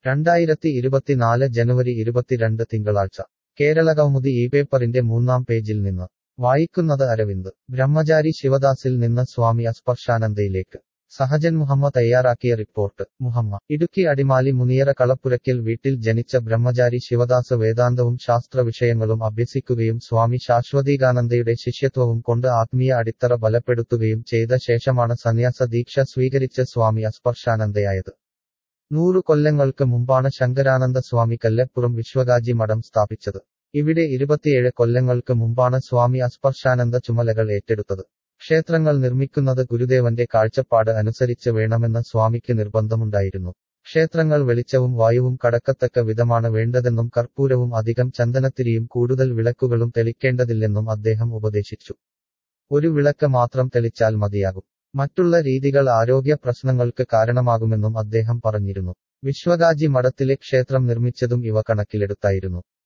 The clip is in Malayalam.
രണ്ടായിരത്തി ഇരുപത്തിനാല് ജനുവരി ഇരുപത്തിരണ്ട് തിങ്കളാഴ്ച കേരള കൗമുദി ഈ പേപ്പറിന്റെ മൂന്നാം പേജിൽ നിന്ന് വായിക്കുന്നത് അരവിന്ദ് ബ്രഹ്മചാരി ശിവദാസിൽ നിന്ന് സ്വാമി അസ്പർശാനന്ദയിലേക്ക് സഹജൻ മുഹമ്മ തയ്യാറാക്കിയ റിപ്പോർട്ട് മുഹമ്മ ഇടുക്കി അടിമാലി മുനിയറ കളപ്പുരയ്ക്കൽ വീട്ടിൽ ജനിച്ച ബ്രഹ്മചാരി ശിവദാസ് വേദാന്തവും ശാസ്ത്ര വിഷയങ്ങളും അഭ്യസിക്കുകയും സ്വാമി ശാശ്വതീകാനന്ദയുടെ ശിഷ്യത്വവും കൊണ്ട് ആത്മീയ അടിത്തറ ബലപ്പെടുത്തുകയും ചെയ്ത ശേഷമാണ് സന്യാസ ദീക്ഷ സ്വീകരിച്ച സ്വാമി അസ്പർശാനന്ദയായത് നൂറു കൊല്ലങ്ങൾക്ക് മുമ്പാണ് ശങ്കരാനന്ദ സ്വാമി കല്ലപ്പുറം വിശ്വകാജി മഠം സ്ഥാപിച്ചത് ഇവിടെ ഇരുപത്തിയേഴ് കൊല്ലങ്ങൾക്ക് മുമ്പാണ് സ്വാമി അസ്പർശാനന്ദ ചുമലകൾ ഏറ്റെടുത്തത് ക്ഷേത്രങ്ങൾ നിർമ്മിക്കുന്നത് ഗുരുദേവന്റെ കാഴ്ചപ്പാട് അനുസരിച്ച് വേണമെന്ന് സ്വാമിക്ക് നിർബന്ധമുണ്ടായിരുന്നു ക്ഷേത്രങ്ങൾ വെളിച്ചവും വായുവും കടക്കത്തക്ക വിധമാണ് വേണ്ടതെന്നും കർപ്പൂരവും അധികം ചന്ദനത്തിരിയും കൂടുതൽ വിളക്കുകളും തെളിക്കേണ്ടതില്ലെന്നും അദ്ദേഹം ഉപദേശിച്ചു ഒരു വിളക്ക് മാത്രം തെളിച്ചാൽ മതിയാകും മറ്റുള്ള രീതികൾ ആരോഗ്യ പ്രശ്നങ്ങൾക്ക് കാരണമാകുമെന്നും അദ്ദേഹം പറഞ്ഞിരുന്നു വിശ്വകാജി മഠത്തിലെ ക്ഷേത്രം നിർമ്മിച്ചതും ഇവ കണക്കിലെടുത്തായിരുന്നു